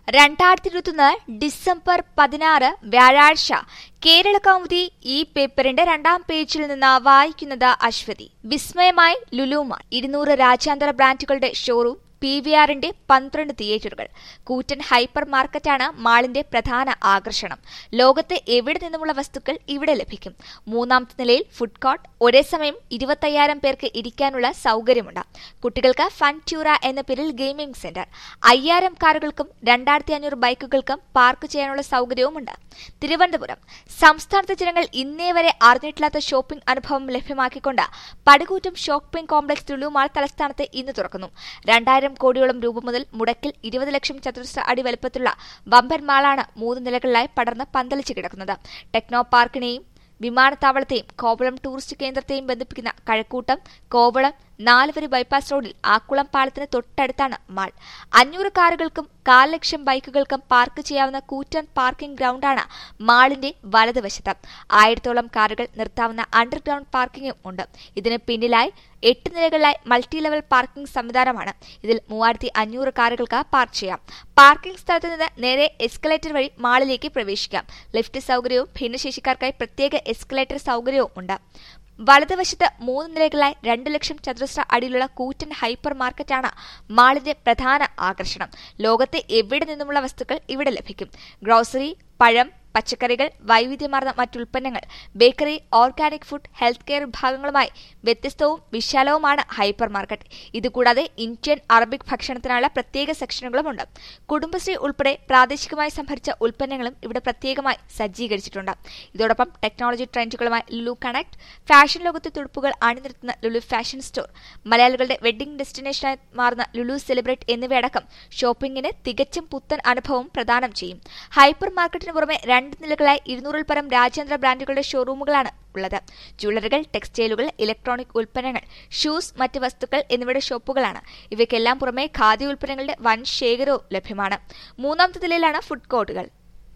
രണ്ടായിരത്തി ഇരുപത്തൊന്ന് ഡിസംബർ പതിനാറ് വ്യാഴാഴ്ച കേരള കൗമുദി ഈ പേപ്പറിന്റെ രണ്ടാം പേജിൽ നിന്ന് വായിക്കുന്നത് അശ്വതി വിസ്മയമായി ലുലുമാൾ ഇരുന്നൂറ് രാജ്യാന്തര ബ്രാൻഡുകളുടെ ഷോറൂം പി വി ആറിന്റെ പന്ത്രണ്ട് തിയേറ്ററുകൾ കൂറ്റൻ ഹൈപ്പർ മാർക്കറ്റാണ് മാളിന്റെ പ്രധാന ആകർഷണം ലോകത്തെ എവിടെ നിന്നുമുള്ള വസ്തുക്കൾ ഇവിടെ ലഭിക്കും മൂന്നാമത്തെ നിലയിൽ ഫുഡ് കോർട്ട് ഒരേ സമയം ഇരുപത്തയ്യായിരം പേർക്ക് ഇരിക്കാനുള്ള സൗകര്യമുണ്ട് കുട്ടികൾക്ക് ഫൺ ട്യൂറ എന്ന പേരിൽ ഗെയിമിംഗ് സെന്റർ അയ്യായിരം കാറുകൾക്കും രണ്ടായിരത്തി അഞ്ഞൂറ് ബൈക്കുകൾക്കും പാർക്ക് ചെയ്യാനുള്ള സൗകര്യവുമുണ്ട് തിരുവനന്തപുരം സംസ്ഥാനത്തെ ജനങ്ങൾ ഇന്നേ വരെ അറിഞ്ഞിട്ടില്ലാത്ത ഷോപ്പിംഗ് അനുഭവം ലഭ്യമാക്കിക്കൊണ്ട് പടുകൂറ്റം ഷോപ്പിംഗ് കോംപ്ലക്സ് ലുലുമാൾ തലസ്ഥാനത്ത് ഇന്ന് തുറക്കുന്നു രണ്ടായിരം കോടിയോളം രൂപ മുതൽ മുടക്കിൽ ഇരുപത് ലക്ഷം ചതുരശ്ര അടി വലുപ്പത്തിലുള്ള വമ്പൻ മാളാണ് മൂന്ന് നിലകളിലായി പടർന്ന് പന്തലിച്ച് കിടക്കുന്നത് ടെക്നോ പാർക്കിനെയും വിമാനത്താവളത്തെയും കോവളം ടൂറിസ്റ്റ് കേന്ദ്രത്തെയും ബന്ധിപ്പിക്കുന്ന കഴക്കൂട്ടം കോവളം നാലുവരി ബൈപ്പാസ് റോഡിൽ ആക്കുളം പാലത്തിന് തൊട്ടടുത്താണ് മാൾ അഞ്ഞൂറ് കാറുകൾക്കും കാൽ ലക്ഷം ബൈക്കുകൾക്കും പാർക്ക് ചെയ്യാവുന്ന കൂറ്റൻ പാർക്കിംഗ് ഗ്രൗണ്ടാണ് മാളിന്റെ വലതുവശത്ത് ആയിരത്തോളം കാറുകൾ നിർത്താവുന്ന അണ്ടർഗ്രൗണ്ട് പാർക്കിംഗും ഉണ്ട് ഇതിന് പിന്നിലായി എട്ട് നിലകളിലായി മൾട്ടി ലെവൽ പാർക്കിംഗ് സംവിധാനമാണ് ഇതിൽ മൂവായിരത്തി അഞ്ഞൂറ് കാറുകൾക്ക് പാർക്ക് ചെയ്യാം പാർക്കിംഗ് സ്ഥലത്ത് നിന്ന് നേരെ എസ്കലേറ്റർ വഴി മാളിലേക്ക് പ്രവേശിക്കാം ലിഫ്റ്റ് സൗകര്യവും ഭിന്നശേഷിക്കാർക്കായി പ്രത്യേക എസ്കലേറ്റർ സൗകര്യവും ഉണ്ട് വലതുവശത്ത് മൂന്ന് നിലകളിലായി രണ്ട് ലക്ഷം ചതുരശ്ര അടിയിലുള്ള കൂറ്റൻ ഹൈപ്പർ മാർക്കറ്റാണ് മാളിന്റെ പ്രധാന ആകർഷണം ലോകത്തെ എവിടെ നിന്നുമുള്ള വസ്തുക്കൾ ഇവിടെ ലഭിക്കും ഗ്രോസറി പഴം പച്ചക്കറികൾ വൈവിധ്യമാർന്ന മറ്റുൽപ്പന്നങ്ങൾ bakery organic food health care വിഭാഗങ്ങളുമായി വ്യത്യസ്തവും വിശാലവുമാണ് ഹൈപ്പർ മാർക്കറ്റ് ഇതുകൂടാതെ ഇന്ത്യൻ അറബിക് ഭക്ഷണത്തിനുള്ള പ്രത്യേക സെക്ഷനുകളുമുണ്ട് കുടുംബശ്രീ ഉൾപ്പെടെ പ്രാദേശികമായി സംഭരിച്ച ഉൽപ്പന്നങ്ങളും ഇവിടെ പ്രത്യേകമായി സജ്ജീകരിച്ചിട്ടുണ്ട് ഇതോടൊപ്പം ടെക്നോളജി ട്രെൻഡുകളുമായി ലുലു കണക്ട് ഫാഷൻ ലോകത്തെ തുടുപ്പുകൾ അണിനിരത്തുന്ന ലുലു ഫാഷൻ സ്റ്റോർ മലയാളികളുടെ വെഡ്ഡിംഗ് ഡെസ്റ്റിനേഷനായി മാറുന്ന ലുലു സെലിബ്രേറ്റ് എന്നിവയടക്കം ഷോപ്പിംഗിന് തികച്ചും പുത്തൻ അനുഭവം പ്രദാനം ചെയ്യും ഹൈപ്പർ മാർക്കറ്റിന് പുറമെ രണ്ട് നിലകളായി ഇരുന്നൂറിൽ പരം രാജ്യാന്തര ബ്രാൻഡുകളുടെ ഷോറൂമുകളാണ് ഉള്ളത് ജ്വല്ലറികൾ ടെക്സ്റ്റൈലുകൾ ഇലക്ട്രോണിക് ഉൽപ്പന്നങ്ങൾ ഷൂസ് മറ്റ് വസ്തുക്കൾ എന്നിവയുടെ ഷോപ്പുകളാണ് ഇവയ്ക്കെല്ലാം പുറമെ ഖാദി ഉൽപ്പന്നങ്ങളുടെ വൻ ശേഖരവും ലഭ്യമാണ് മൂന്നാമത്തെ നിലയിലാണ് ഫുഡ് കോർട്ടുകൾ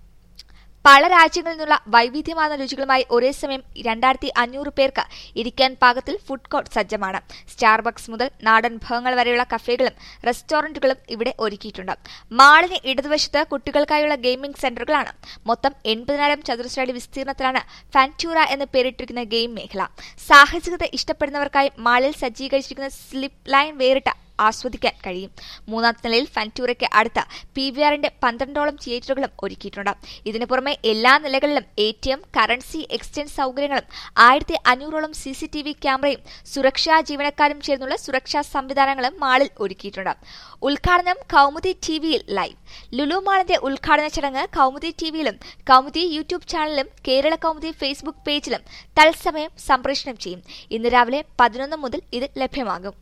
പല രാജ്യങ്ങളിൽ നിന്നുള്ള വൈവിധ്യമാർന്ന രുചികളുമായി ഒരേ സമയം രണ്ടായിരത്തി അഞ്ഞൂറ് പേർക്ക് ഇരിക്കാൻ പാകത്തിൽ ഫുഡ് കോർട്ട് സജ്ജമാണ് സ്റ്റാർബക്സ് മുതൽ നാടൻ വിഭവങ്ങൾ വരെയുള്ള കഫേകളും റെസ്റ്റോറന്റുകളും ഇവിടെ ഒരുക്കിയിട്ടുണ്ട് മാളിന് ഇടതുവശത്ത് കുട്ടികൾക്കായുള്ള ഗെയിമിംഗ് സെന്ററുകളാണ് മൊത്തം എൺപതിനായിരം ചതുരശ്രടി വിസ്തീർണത്തിലാണ് ഫാൻറ്റൂറ എന്ന് പേരിട്ടിരിക്കുന്ന ഗെയിം മേഖല സാഹസികത ഇഷ്ടപ്പെടുന്നവർക്കായി മാളിൽ സജ്ജീകരിച്ചിരിക്കുന്ന സ്ലിപ്പ് ലൈൻ വേറിട്ട ആസ്വദിക്കാൻ കഴിയും മൂന്നാമത്തെ നിലയിൽ ഫൻറ്റൂറയ്ക്ക് അടുത്ത പി വി ആറിന്റെ പന്ത്രണ്ടോളം തിയേറ്ററുകളും ഒരുക്കിയിട്ടുണ്ട് ഇതിനു പുറമെ എല്ലാ നിലകളിലും A T M currency exchange സൗകര്യങ്ങളും ആയിരത്തി അഞ്ഞൂറോളം സി സി ടി വി ക്യാമറയും സുരക്ഷാ ജീവനക്കാരും ചേർന്നുള്ള സുരക്ഷാ സംവിധാനങ്ങളും മാളിൽ ഒരുക്കിയിട്ടുണ്ട് ഉദ്ഘാടനം കൗമുദി ടി വിയിൽ ലൈവ് ലുലു മാളിന്റെ ഉദ്ഘാടന ചടങ്ങ് കൗമുദി ടിവിയിലും കൗമുദി യൂട്യൂബ് ചാനലിലും കേരള കൗമുദി ഫേസ്ബുക്ക് പേജിലും തത്സമയം സംപ്രേഷണം ചെയ്യും ഇന്ന് രാവിലെ പതിനൊന്ന് മുതൽ ഇത് ലഭ്യമാകും